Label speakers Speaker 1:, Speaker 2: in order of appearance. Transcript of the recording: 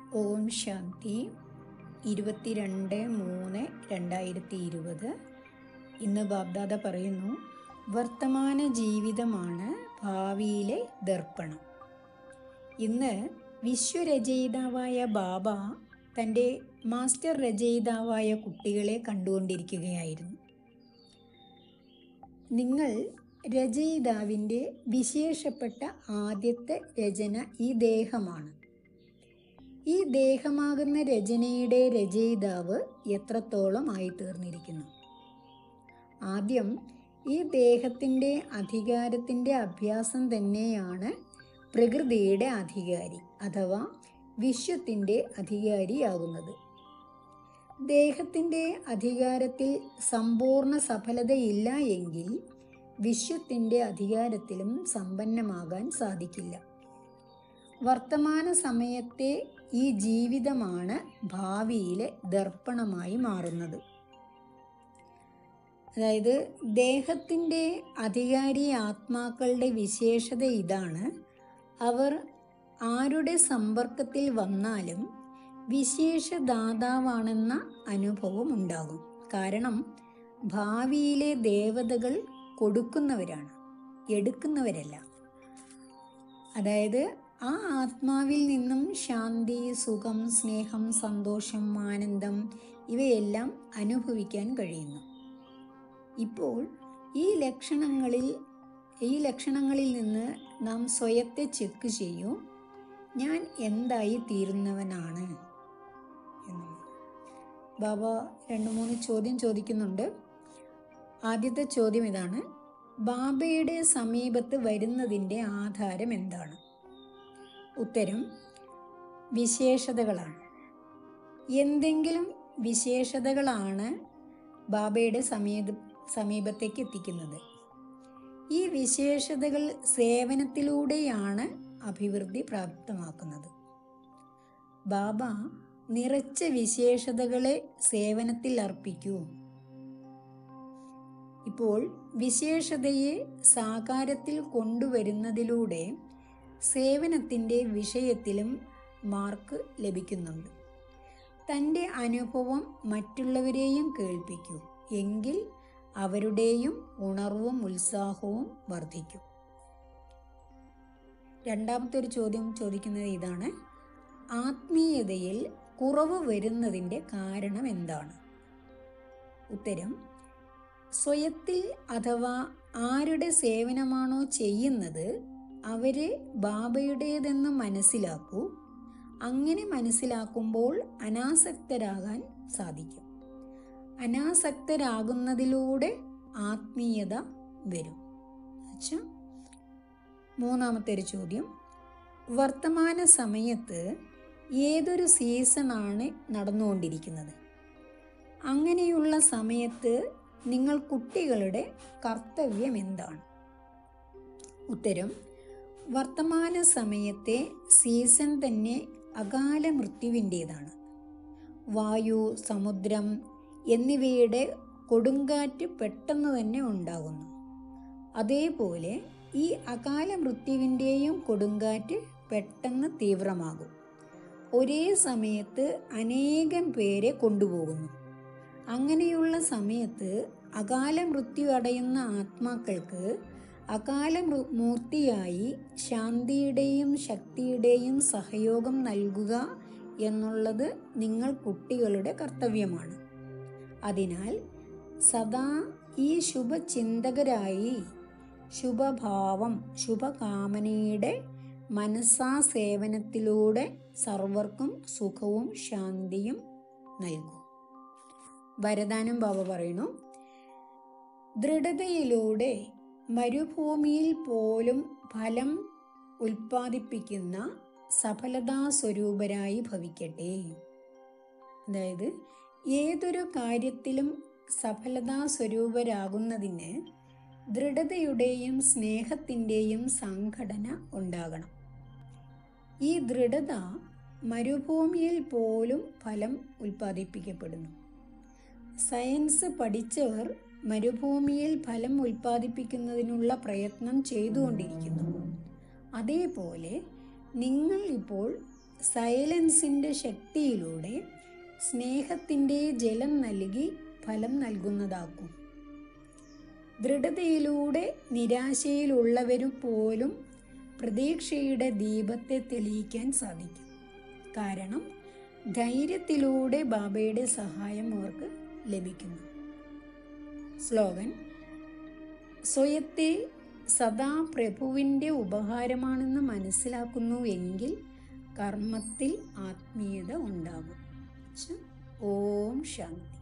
Speaker 1: ഓം ശാന്തി ഇരുപത്തിരണ്ട് മൂന്ന് രണ്ടായിരത്തി ഇരുപത് ഇന്ന് ബാബ്ദാദ പറയുന്നു വർത്തമാന ജീവിതമാണ് ഭാവിയിലെ ദർപ്പണം ഇന്ന് വിശ്വരചയിതാവായ ബാബ തൻ്റെ മാസ്റ്റർ രചയിതാവായ കുട്ടികളെ കണ്ടുകൊണ്ടിരിക്കുകയായിരുന്നു നിങ്ങൾ രചയിതാവിൻ്റെ വിശേഷപ്പെട്ട ആദ്യത്തെ രചന ഈ ദേഹമാണ് ഈ ദേഹമാകുന്ന രചനയുടെ രചയിതാവ് എത്രത്തോളം ആയി തീർന്നിരിക്കുന്നു ആദ്യം ഈ ദേഹത്തിൻ്റെ അധികാരത്തിൻ്റെ അഭ്യാസം തന്നെയാണ് പ്രകൃതിയുടെ അധികാരി അഥവാ വിശ്വത്തിൻ്റെ അധികാരിയാകുന്നത് ദേഹത്തിൻ്റെ അധികാരത്തിൽ സമ്പൂർണ്ണ സഫലതയില്ല എങ്കിൽ വിശ്വത്തിൻ്റെ അധികാരത്തിലും സമ്പന്നമാകാൻ സാധിക്കില്ല വർത്തമാന സമയത്തെ ഈ ജീവിതമാണ് ഭാവിയിലെ ദർപ്പണമായി മാറുന്നത് അതായത് ദേഹത്തിൻ്റെ അധികാരി ആത്മാക്കളുടെ വിശേഷത ഇതാണ് അവർ ആരുടെ സമ്പർക്കത്തിൽ വന്നാലും വിശേഷദാതാവാണെന്ന അനുഭവം ഉണ്ടാകും കാരണം ഭാവിയിലെ ദേവതകൾ കൊടുക്കുന്നവരാണ് എടുക്കുന്നവരല്ല അതായത് ആ ആത്മാവിൽ നിന്നും ശാന്തി സുഖം സ്നേഹം സന്തോഷം ആനന്ദം ഇവയെല്ലാം അനുഭവിക്കാൻ കഴിയുന്നു ഇപ്പോൾ ഈ ലക്ഷണങ്ങളിൽ ഈ ലക്ഷണങ്ങളിൽ നിന്ന് നാം സ്വയത്തെ ചെക്ക് ചെയ്യൂ ഞാൻ എന്തായി തീരുന്നവനാണ് എന്ന് ബാബ രണ്ട് മൂന്ന് ചോദ്യം ചോദിക്കുന്നുണ്ട് ആദ്യത്തെ ചോദ്യം ഇതാണ് ബാബയുടെ സമീപത്ത് വരുന്നതിൻ്റെ ആധാരം എന്താണ് ഉത്തരം വിശേഷതകളാണ് എന്തെങ്കിലും വിശേഷതകളാണ് ബാബയുടെ സമീപ സമീപത്തേക്ക് എത്തിക്കുന്നത് ഈ വിശേഷതകൾ സേവനത്തിലൂടെയാണ് അഭിവൃദ്ധി പ്രാപ്തമാക്കുന്നത് ബാബ നിറച്ച വിശേഷതകളെ സേവനത്തിൽ അർപ്പിക്കൂ ഇപ്പോൾ വിശേഷതയെ സാകാരത്തിൽ കൊണ്ടുവരുന്നതിലൂടെ സേവനത്തിൻ്റെ വിഷയത്തിലും മാർക്ക് ലഭിക്കുന്നുണ്ട് തൻ്റെ അനുഭവം മറ്റുള്ളവരെയും കേൾപ്പിക്കൂ എങ്കിൽ അവരുടെയും ഉണർവും ഉത്സാഹവും വർദ്ധിക്കും രണ്ടാമത്തെ ഒരു ചോദ്യം ചോദിക്കുന്നത് ഇതാണ് ആത്മീയതയിൽ കുറവ് വരുന്നതിൻ്റെ കാരണം എന്താണ് ഉത്തരം സ്വയത്തിൽ അഥവാ ആരുടെ സേവനമാണോ ചെയ്യുന്നത് അവരെ ബാബയുടേതെന്ന് മനസ്സിലാക്കൂ അങ്ങനെ മനസ്സിലാക്കുമ്പോൾ അനാസക്തരാകാൻ സാധിക്കും അനാസക്തരാകുന്നതിലൂടെ ആത്മീയത വരും വെച്ചാൽ മൂന്നാമത്തെ ഒരു ചോദ്യം വർത്തമാന സമയത്ത് ഏതൊരു സീസണാണ് നടന്നുകൊണ്ടിരിക്കുന്നത് അങ്ങനെയുള്ള സമയത്ത് നിങ്ങൾ കുട്ടികളുടെ കർത്തവ്യം എന്താണ് ഉത്തരം വർത്തമാന സമയത്തെ സീസൺ തന്നെ അകാല മൃത്യുവിൻ്റേതാണ് വായു സമുദ്രം എന്നിവയുടെ കൊടുങ്കാറ്റ് പെട്ടെന്ന് തന്നെ ഉണ്ടാകുന്നു അതേപോലെ ഈ അകാല മൃത്യുവിൻ്റെയും കൊടുങ്കാറ്റ് പെട്ടെന്ന് തീവ്രമാകും ഒരേ സമയത്ത് അനേകം പേരെ കൊണ്ടുപോകുന്നു അങ്ങനെയുള്ള സമയത്ത് അകാല മൃത്യു അടയുന്ന ആത്മാക്കൾക്ക് അകാല മൂർത്തിയായി ശാന്തിയുടെയും ശക്തിയുടെയും സഹയോഗം നൽകുക എന്നുള്ളത് നിങ്ങൾ കുട്ടികളുടെ കർത്തവ്യമാണ് അതിനാൽ സദാ ഈ ശുഭചിന്തകരായി ശുഭഭാവം ശുഭകാമനയുടെ മനസ്സാ സേവനത്തിലൂടെ സർവർക്കും സുഖവും ശാന്തിയും നൽകും വരദാനം ബാബ പറയുന്നു ദൃഢതയിലൂടെ മരുഭൂമിയിൽ പോലും ഫലം ഉൽപ്പാദിപ്പിക്കുന്ന സഫലതാ സ്വരൂപരായി ഭവിക്കട്ടെ അതായത് ഏതൊരു കാര്യത്തിലും സഫലതാ സ്വരൂപരാകുന്നതിന് ദൃഢതയുടെയും സ്നേഹത്തിൻ്റെയും സംഘടന ഉണ്ടാകണം ഈ ദൃഢത മരുഭൂമിയിൽ പോലും ഫലം ഉൽപ്പാദിപ്പിക്കപ്പെടുന്നു സയൻസ് പഠിച്ചവർ മരുഭൂമിയിൽ ഫലം ഉൽപ്പാദിപ്പിക്കുന്നതിനുള്ള പ്രയത്നം ചെയ്തുകൊണ്ടിരിക്കുന്നു അതേപോലെ നിങ്ങൾ ഇപ്പോൾ സൈലൻസിൻ്റെ ശക്തിയിലൂടെ സ്നേഹത്തിൻ്റെ ജലം നൽകി ഫലം നൽകുന്നതാക്കും ദൃഢതയിലൂടെ നിരാശയിലുള്ളവരും പോലും പ്രതീക്ഷയുടെ ദീപത്തെ തെളിയിക്കാൻ സാധിക്കും കാരണം ധൈര്യത്തിലൂടെ ബാബയുടെ സഹായം അവർക്ക് ലഭിക്കുന്നു സ്ലോഗൻ സ്വയത്തെ സദാ പ്രഭുവിൻ്റെ ഉപഹാരമാണെന്ന് മനസ്സിലാക്കുന്നുവെങ്കിൽ കർമ്മത്തിൽ ആത്മീയത ഉണ്ടാകും ഓം ശാന്തി